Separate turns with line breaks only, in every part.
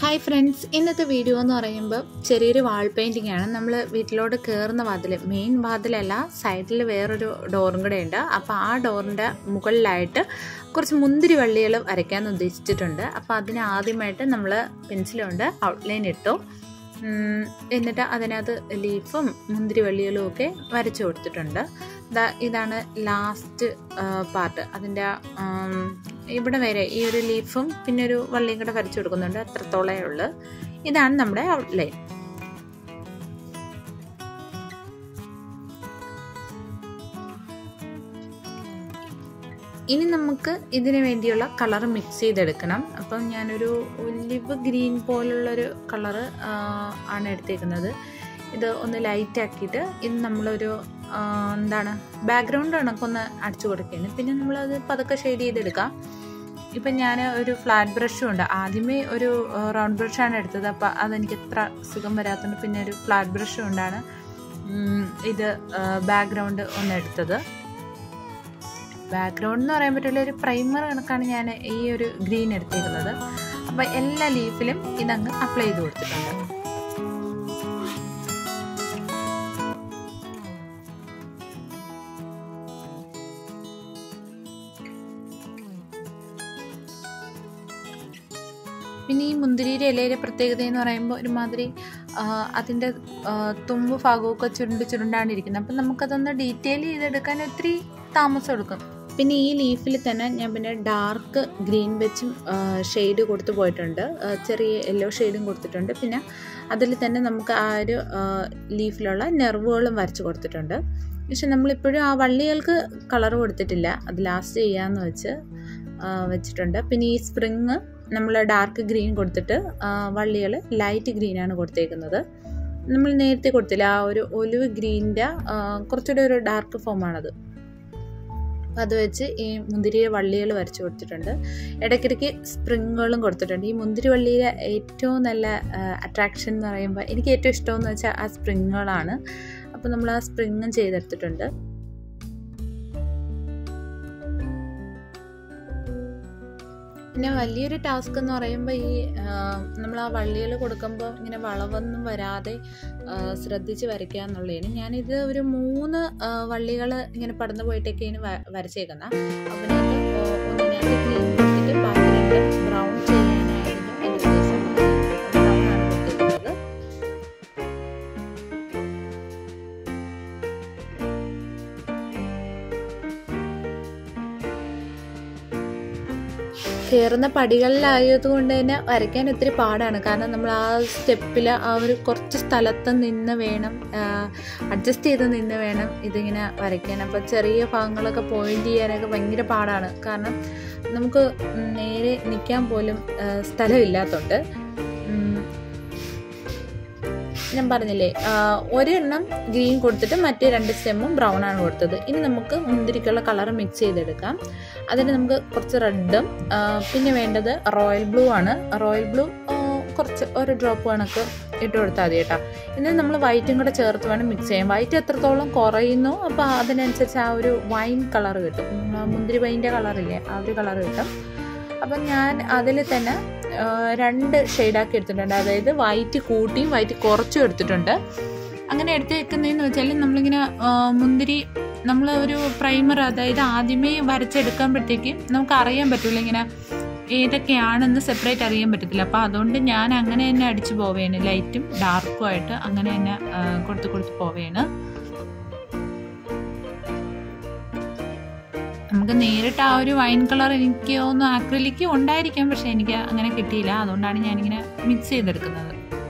Hi friends ഇന്നത്തെ video എന്ന് പറയുമ്പോൾ ചെറിയൊരു വാൾ പെയിൻറ്റിംഗ് ആണ് നമ്മൾ വീട്ടിലോട്ട് കയറുന്ന വാതിൽ മെയിൻ വാതിലല്ല സൈഡിൽ വേറൊരു ഡോറും കൂടെ ഉണ്ട് അപ്പോൾ ആ ഡോറിൻ്റെ മുകളിലായിട്ട് കുറച്ച് മുന്തിരി വള്ളികൾ വരയ്ക്കാൻ ഉദ്ദേശിച്ചിട്ടുണ്ട് അപ്പോൾ അതിന് ആദ്യമായിട്ട് നമ്മൾ പെൻസിലുകൊണ്ട് ഔട്ട്ലൈൻ ഇട്ടു ഉം, എന്നിട്ട് അതിനകത്ത് ലീഫും മുന്തിരി വള്ളികളും ഒക്കെ വരച്ചു കൊടുത്തിട്ടുണ്ട് ദാ ഇതാണ് ലാസ്റ്റ് പാർട്ട് അതിൻ്റെ ആം, ഇവിടെ വരെ ഈ ഒരു ലീഫും പിന്നെ ഒരു വള്ളിയും കൂടെ വരച്ചു കൊടുക്കുന്നുണ്ട് അത്രത്തോളേ ഉള്ളു ഇതാണ് നമ്മുടെ ഔട്ട്ലൈൻ ഇനി നമുക്ക് ഇതിന് വേണ്ടിയുള്ള കളർ മിക്സ് ചെയ്തെടുക്കണം അപ്പം ഞാനൊരു ഒലിവ് ഗ്രീൻ പോലുള്ളൊരു കളറ് ആണ് എടുത്തേക്കുന്നത് ഇത് ഒന്ന് ലൈറ്റ് ആക്കിയിട്ട് ഇത് നമ്മളൊരു ആ, എന്താണ് ബാക്ക്ഗ്രൗണ്ട് കണക്കൊന്ന് അടിച്ചു കൊടുക്കുകയാണ് പിന്നെ നമ്മളത് പതുക്കെ ഷെയ്ഡ് ചെയ്തെടുക്കാം ഇപ്പം ഞാൻ ഒരു ഫ്ലാറ്റ് ബ്രഷും ഉണ്ട് ആദ്യമേ ഒരു റൗണ്ട് ബ്രഷാണ് എടുത്തത് അപ്പം അതെനിക്ക് എത്ര സുഖം വരാത്തതുകൊണ്ട് പിന്നെ ഒരു ഫ്ലാറ്റ് ബ്രഷും കൊണ്ടാണ് ഉം, ഇത് ബാക്ക്ഗ്രൗണ്ട് ഒന്ന് എടുത്തത് ബാക്ക്ഗ്രൗണ്ട് എന്ന് പറയാൻ പറ്റില്ല ഒരു പ്രൈമർ കണക്കാണ് ഞാൻ ഈ ഒരു ഗ്രീൻ എടുത്തിരുന്നത് അപ്പം എല്ലാ ലീഫിലും ഇതങ്ങ് അപ്ലൈ ചെയ്ത് കൊടുത്തിട്ടുണ്ട് പിന്നെ ഈ മുന്തിരിയുടെ ഇലയിലെ പ്രത്യേകത എന്ന് പറയുമ്പോൾ ഒരുമാതിരി ആ, അതിൻ്റെ ആ, തുമ്പ് ഭാഗമൊക്കെ ചുരുണ്ട് ചുരുണ്ടാണ് ഇരിക്കുന്നത് അപ്പം നമുക്കതൊന്ന് ഡീറ്റെയിൽ ചെയ്തെടുക്കാൻ ഒത്തിരി താമസം എടുക്കും പിന്നെ ഈ ലീഫിൽ തന്നെ ഞാൻ പിന്നെ ഡാർക്ക് ഗ്രീൻ വെച്ചും ഷെയ്ഡ് കൊടുത്തു പോയിട്ടുണ്ട് ആ, ചെറിയ യെല്ലോ ഷെയ്ഡും കൊടുത്തിട്ടുണ്ട് പിന്നെ അതിൽ തന്നെ നമുക്ക് ആ ഒരു ലീഫിലുള്ള നെർവുകളും വരച്ച് കൊടുത്തിട്ടുണ്ട് പക്ഷെ നമ്മളിപ്പോഴും ആ വള്ളികൾക്ക് കളർ കൊടുത്തിട്ടില്ല അത് ലാസ്റ്റ് ചെയ്യാമെന്ന് വെച്ച് ആ, വെച്ചിട്ടുണ്ട് പിന്നെ ഈ സ്പ്രിങ് നമ്മൾ ഡാർക്ക് ഗ്രീൻ കൊടുത്തിട്ട് വള്ളികൾ ലൈറ്റ് ഗ്രീനാണ് കൊടുത്തേക്കുന്നത് നമ്മൾ നേരത്തെ കൊടുത്തില്ല ആ ഒരു ഒലിവ് ഗ്രീനിൻ്റെ കുറച്ചുകൂടെ ഒരു ഡാർക്ക് ഫോമാണത് അപ്പം അത് വെച്ച് ഈ മുന്തിരിയുടെ വള്ളികൾ വരച്ച് കൊടുത്തിട്ടുണ്ട് ഇടയ്ക്കിടയ്ക്ക് സ്പ്രിങ്ങുകളും കൊടുത്തിട്ടുണ്ട് ഈ മുന്തിരി വള്ളിയിലെ ഏറ്റവും നല്ല അട്രാക്ഷൻ എന്ന് പറയുമ്പോൾ എനിക്ക് ഏറ്റവും ഇഷ്ടമെന്ന് വെച്ചാൽ ആ സ്പ്രിങ്ങുകളാണ് അപ്പോൾ നമ്മൾ ആ സ്പ്രിങ്ങും ചെയ്തെടുത്തിട്ടുണ്ട് പിന്നെ വലിയൊരു ടാസ്ക് എന്ന് പറയുമ്പോൾ ഈ നമ്മൾ ആ വള്ളികൾ കൊടുക്കുമ്പോൾ ഇങ്ങനെ വളവൊന്നും വരാതെ ആ, ശ്രദ്ധിച്ച് വരയ്ക്കുക എന്നുള്ളതാണ് ഞാനിത് ഒരു മൂന്ന് വള്ളികൾ ഇങ്ങനെ പടന്നു പോയിട്ടൊക്കെയാണ് വ- വരച്ചേക്കുന്നത് അതിനകത്ത് ഒന്നിനകത്ത് ഗ്രീൻ കൊടുത്തിട്ട് ബാക്കി രണ്ട് ബ്രൗൺ ചെയ്യാനായിരുന്നു എൻ്റെ ഉദ്ദേശം ബ്രൗൺ ആണ് കൊടുത്തിരിക്കുന്നത് കയറുന്ന പടികളിലായതുകൊണ്ട് തന്നെ വരയ്ക്കാൻ ഒത്തിരി പാടാണ് കാരണം നമ്മൾ ആ സ്റ്റെപ്പിൽ ആ ഒരു കുറച്ച് സ്ഥലത്ത് നിന്ന് വേണം അഡ്ജസ്റ്റ് ചെയ്ത് നിന്ന് വേണം ഇതിങ്ങനെ വരയ്ക്കാൻ അപ്പോൾ ചെറിയ ഭാഗങ്ങളൊക്കെ പോയിന്റ് ചെയ്യാനൊക്കെ ഭയങ്കര പാടാണ് കാരണം നമുക്ക് നേരെ നിൽക്കാൻ പോലും ആ, സ്ഥലമില്ലാത്തതുകൊണ്ട് ഉം, ഞാൻ പറഞ്ഞില്ലേ ആ, ഒരെണ്ണം ഗ്രീൻ കൊടുത്തിട്ട് മറ്റേ രണ്ട് സ്റ്റെമ്മും ബ്രൗൺ ആണ് കൊടുത്തത് ഇനി നമുക്ക് മുന്തിരിക്കുള്ള കളർ മിക്സ് ചെയ്തെടുക്കാം അതിന് നമുക്ക് കുറച്ച് റെഡും പിന്നെ വേണ്ടത് റോയൽ ബ്ലൂ ആണ് റോയൽ ബ്ലൂ കുറച്ച് ഒരു ഡ്രോപ്പ് കണക്ക് ഇട്ട് കൊടുത്താൽ മതി കേട്ടോ ഇനി നമ്മൾ വൈറ്റും കൂടെ ചേർത്ത് വേണം മിക്സ് ചെയ്യാൻ വൈറ്റ് എത്രത്തോളം കുറയുന്നു അപ്പോൾ അതിനനുസരിച്ച് ആ ഒരു വൈൻ കളർ കിട്ടും ഉം, ആ മുന്തിരി വൈൻ്റെ കളറില്ലേ ആ ഒരു കളർ കിട്ടും അപ്പം ഞാൻ അതിൽ തന്നെ ആ, രണ്ട് ഷെയ്ഡാക്കി എടുത്തിട്ടുണ്ട് അതായത് വൈറ്റ് കൂട്ടിയും വൈറ്റ് കുറച്ചും എടുത്തിട്ടുണ്ട് അങ്ങനെ എടുത്ത് വെക്കുന്നതെന്ന് വെച്ചാൽ നമ്മളിങ്ങനെ ആ, മുന്തിരി നമ്മൾ ഒരു പ്രൈമർ അതായത് ആദ്യമേ വരച്ചെടുക്കുമ്പോഴത്തേക്ക് നമുക്ക് അറിയാൻ പറ്റില്ല ഇങ്ങനെ ഏതൊക്കെയാണെന്ന് സെപ്പറേറ്റ് അറിയാൻ പറ്റത്തില്ല അപ്പോൾ അതുകൊണ്ട് ഞാൻ അങ്ങനെ തന്നെ അടിച്ചു പോവേണ് ലൈറ്റും ഡാർക്കും ആയിട്ട് അങ്ങനെ തന്നെ ആ, കൊടുത്ത് കൊടുത്ത് പോവേണ് നമുക്ക് നേരിട്ട് ആ ഒരു വൈൻ കളർ എനിക്ക് ഒന്ന് ആക്രിലിക്ക് ഉണ്ടായിരിക്കാം പക്ഷെ എനിക്ക് അങ്ങനെ കിട്ടിയില്ല അതുകൊണ്ടാണ് ഞാനിങ്ങനെ മിക്സ് ചെയ്തെടുക്കുന്നത്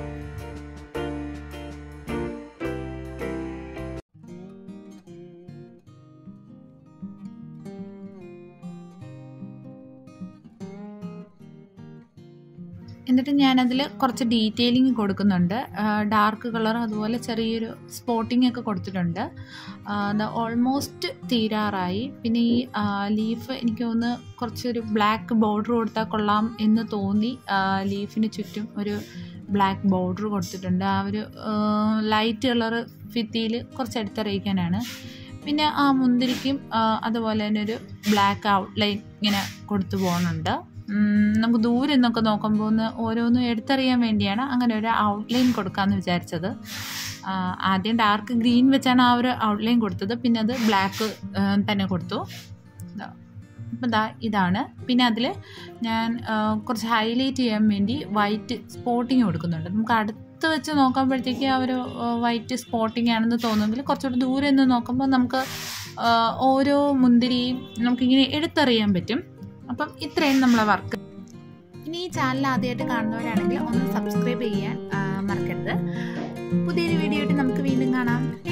എന്നിട്ട് ഞാനതിൽ കുറച്ച് ഡീറ്റെയിലിംഗ് കൊടുക്കുന്നുണ്ട് ഡാർക്ക് കളർ അതുപോലെ ചെറിയൊരു സ്പോട്ടിംഗ് ഒക്കെ കൊടുത്തിട്ടുണ്ട് ഓൾമോസ്റ്റ് തീരാറായി പിന്നെ ഈ ലീഫ് എനിക്ക് തോന്നുന്നു കുറച്ചൊരു ബ്ലാക്ക് ബോർഡർ കൊടുത്താൽ കൊള്ളാം എന്ന് തോന്നി ലീഫിന് ചുറ്റും ഒരു ബ്ലാക്ക് ബോർഡർ കൊടുത്തിട്ടുണ്ട് ആ ഒരു ലൈറ്റ് കളർ ഭിത്തിയിൽ കുറച്ച് എടുത്തറിയിക്കാനാണ് പിന്നെ ആ മുന്തിരിക്കും ആ, അതുപോലെ തന്നെ ഒരു ബ്ലാക്ക് ഔട്ട്ലൈൻ ഇങ്ങനെ കൊടുത്തു പോകുന്നുണ്ട് ഉം, നമുക്ക് ദൂരെ നിന്നൊക്കെ നോക്കുമ്പോൾ ഒന്ന് ഓരോന്നും എടുത്തറിയാൻ വേണ്ടിയാണ് അങ്ങനെ ഒരു ഔട്ട്ലൈൻ കൊടുക്കാമെന്ന് വിചാരിച്ചത് ആ, ആദ്യം ഡാർക്ക് ഗ്രീൻ വെച്ചാണ് ആ ഒരു ഔട്ട്ലൈൻ കൊടുത്തത് പിന്നെ അത് ബ്ലാക്ക് തന്നെ കൊടുത്തു ദാ. അപ്പം ദാ ഇതാണ് പിന്നെ അതിൽ ഞാൻ ആ, കുറച്ച് ഹൈലൈറ്റ് ചെയ്യാൻ വേണ്ടി വൈറ്റ് സ്പോട്ടിങ് കൊടുക്കുന്നുണ്ട് നമുക്ക് അടുത്ത് വെച്ച് നോക്കുമ്പോഴത്തേക്ക് ആ ഒരു വൈറ്റ് സ്പോട്ടിങ് ആണെന്ന് തോന്നുമെങ്കിൽ കുറച്ചുകൂടി ദൂരെ നിന്ന് നോക്കുമ്പോൾ നമുക്ക് ആ, ഓരോ മുന്തിരിയും നമുക്കിങ്ങനെ എടുത്തറിയാൻ പറ്റും അപ്പം ഇത്രയും നമ്മളെ വർക്ക് ഇനി ഈ ചാനൽ ആദ്യമായിട്ട് കാണുന്നവരാണെങ്കിൽ ഒന്ന് സബ്സ്ക്രൈബ് ചെയ്യാൻ ആ, മറക്കരുത് പുതിയൊരു വീഡിയോ ആയിട്ട് നമുക്ക് വീണ്ടും കാണാം